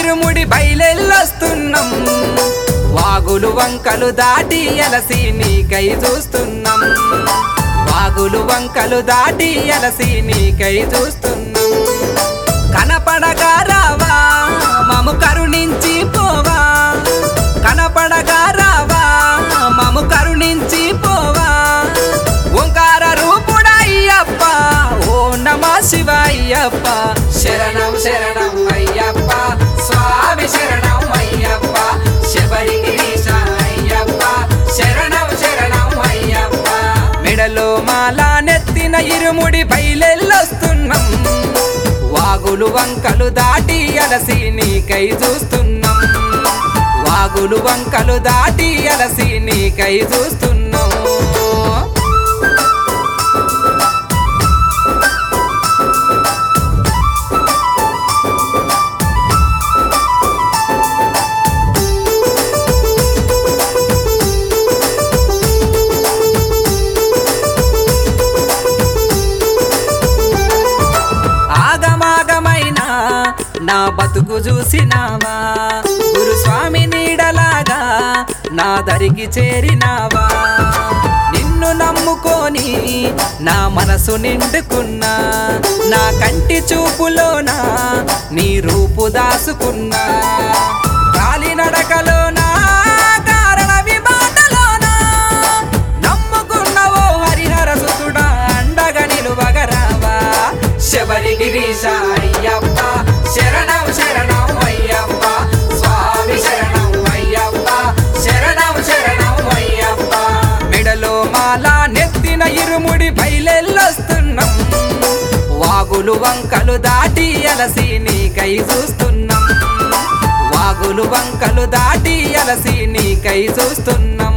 ఇరుముడి బయలెల్లొస్తున్నాం వాగులు వంకలు దాటి ఎలసి నీకై చూస్తున్నాం వాగులు వంకలు దాటి ఎలసి నీకై చూస్తున్నాం కనపడగా రావా మము కరుణించి పోవా కనపడగా రావా మము కరుణించి పోవా ఓంకార రూపుడయ్యప్ప ఓ నమ శివయ్యప్ప శరణం శరణం అయ్యప్ప స్వామి శరణం అయ్యప్ప శబరిగిరీశ అయ్యప్ప శరణం శరణం అయ్యప్ప మెడలో మాల నెత్తిన ఇరుముడి బయలెల్లొస్తున్నాం వాగులు వంకలు దాటి అలసి నీకై చూస్తున్నాం వాగులు వంకలు దాటి అలసి నీకై చూస్తున్నాం ఆగమాగమైన నా బతుకు చూసినావా గురుస్వామి నీడలాగా నా దరికి చేరినావా నిన్ను నమ్ముకొని నా మనసు నిండుకున్నా నా కంటి చూపులోనా నీ రూపు దాసుకున్నా కాలినడకలోనా కారణ విమాటలోనా నమ్ముకున్నవో హరిహర సుతుడా అండగా నిలువగరావా శబరిగిరీశ అయ్యప్ప శరణం శరణం అయ్యప్ప స్వామి శరణం అయ్యప్ప శరణం శరణం అయ్యప్ప మెడలో మాల నెత్తిన ఇరుముడి బయలెల్లొస్తున్నాం వాగులు వంకలు దాటి అలసి నీకై చూస్తున్నాం వాగులు వంకలు దాటి అలసి నీకై చూస్తున్నాం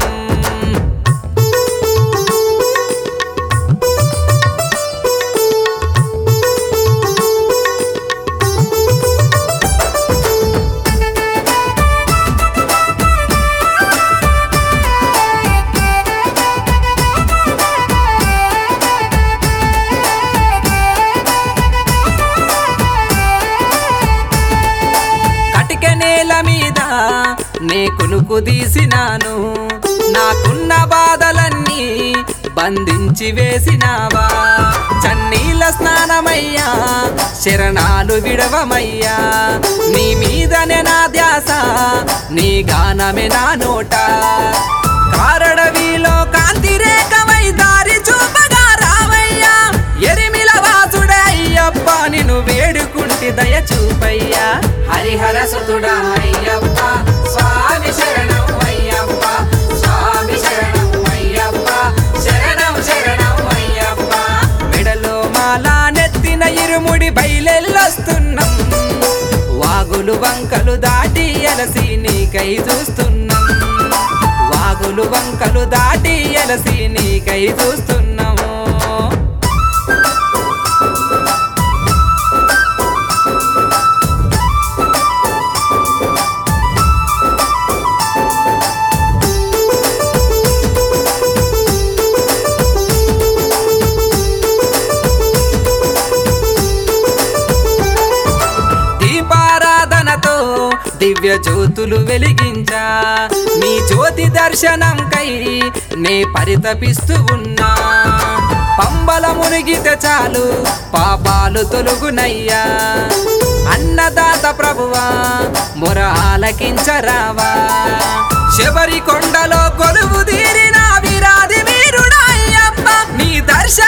కటిక నేల మీద నే కునుకు తీసినాను నాకున్న బాధలన్నీ బంధించి వేసినావా చన్నీల స్నానమయ్యా శరణాలు విడవమయ్యా నీ మీదనే నా ధ్యాస నీ గానమే నా నోట కారడవిలో కాంతి రేఖమై దారి చూపగా రావయ్యా ఎరిమిల వాసుడే అయ్యప్ప నిన్ను వేడుకుంటి దయ చూపయ్యా హరిహర సుతుడా అయ్యప్ప స్వామి శరణం అయ్యప్ప స్వామి శరణం అయ్యప్ప శరణం శరణం అయ్యప్ప మెడలో మాల నెత్తిన ఇరుముడి బయలెల్లొస్తున్నాం వాగులు వంకలు దాటి అలసి నీకై చూస్తున్నాం వాగులు వంకలు దాటి అలసి నీకై చూస్తున్నాము దీపారాధనతో దివ్య జ్యోతులు వెలిగించా నీ జ్యోతి దర్శనంకై నే పరితపిస్తూ ఉన్నా పంబల మునిగితే చాలు పాపాలు తొలుగునయ్యా అన్నదాత ప్రభువా మొర ఆలకించరావా శబరి కొండలో కొలువు తీరిన విరాది వీరుడా అయ్యప్ప నీ దర్శనం